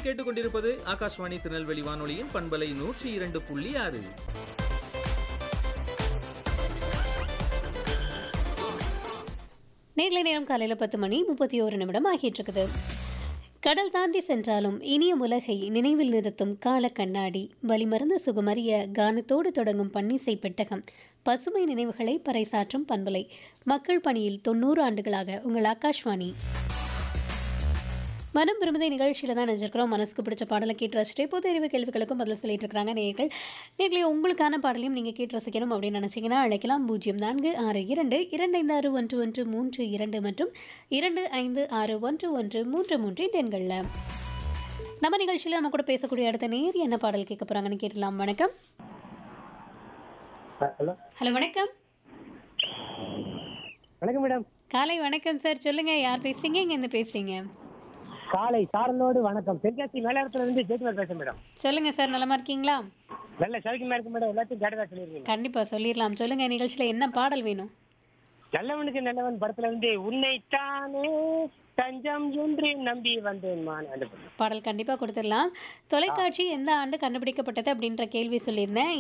நீங்கள் கேட்டுக்கொண்டிருப்பது ஆகாஷ்வாணி திருநெல்வேலி வானொலியின் பண்பலை நூற்றி இரண்டு புள்ளி ஆறு நேர்லை நேரம் காலையில் பத்து மணி முப்பத்தி ஓரு நிமிடம் ஆகிட்டு இருக்குது கடல் தாண்டி சென்றாலும் இனிய உலகை நினைவில் நிறுத்தும் கால கண்ணாடி வலிமருந்து சுகமறிய கானத்தோடு தொடங்கும் பன்னிசை பெட்டகம் பசுமை நினைவுகளை பறைசாற்றும் பண்பலை மக்கள் பணியில் தொண்ணூறு ஆண்டுகளாக உங்கள் ஆகாஷ்வாணி மனம் விரும்புதை நிகழ்ச்சியில் தான் நினைச்சிருக்கிறோம் மனசுக்கு பிடிச்ச பாடலை கேட்டு ரசிச்சுட்டு பொது அறிவு கேள்விகளுக்கும் பதில் சொல்லிட்டு இருக்காங்க நேர்கள் நேர்களே உங்களுக்கான பாடலையும் நீங்கள் கேட்டு ரசிக்கணும் அப்படின்னு நினச்சிங்கன்னா அழைக்கலாம் பூஜ்ஜியம் நான்கு ஆறு இரண்டு இரண்டு ஐந்து ஆறு ஒன்று ஒன்று மூன்று இரண்டு மற்றும் இரண்டு ஐந்து ஆறு ஒன்று ஒன்று மூன்று மூன்று என்ற எண்களில் நம்ம நிகழ்ச்சியில் நம்ம கூட பேசக்கூடிய அடுத்த நேர் என்ன பாடல் கேட்க போகிறாங்கன்னு கேட்டலாம் வணக்கம் ஹலோ ஹலோ வணக்கம் வணக்கம் மேடம் காலை வணக்கம் சார் சொல்லுங்கள் யார் பேசுகிறீங்க இங்கேருந்து பேசுகிறீங்க காலை சாரலோடு வணக்கம் தென்காசி மேலாரத்துல இருந்து ஜெயக்குமார் பேசுறேன் மேடம் சொல்லுங்கள் சார் நலமா இருக்கீங்களா நல்ல சௌக்கியமா இருக்கு மேடம் எல்லாத்தையும் கேட்டதா சொல்லிருக்கீங்க கண்டிப்பாக சொல்லிடலாம் சொல்லுங்கள் நிகழ்ச்சியில் என்ன பாடல் வேணும் நல்லவனுக்கு நல்லவன் படத்துல இருந்து உன்னைத்தானே தஞ்சம் என்று நம்பி வந்தேன் மான் அந்த படம். பாடல் கண்டிப்பாக கொடுத்துடலாம் தொலைக்காட்சி எந்த ஆண்டு கண்டுபிடிக்கப்பட்டது அப்படின்ற கேள்வி சொல்லியிருந்தேன்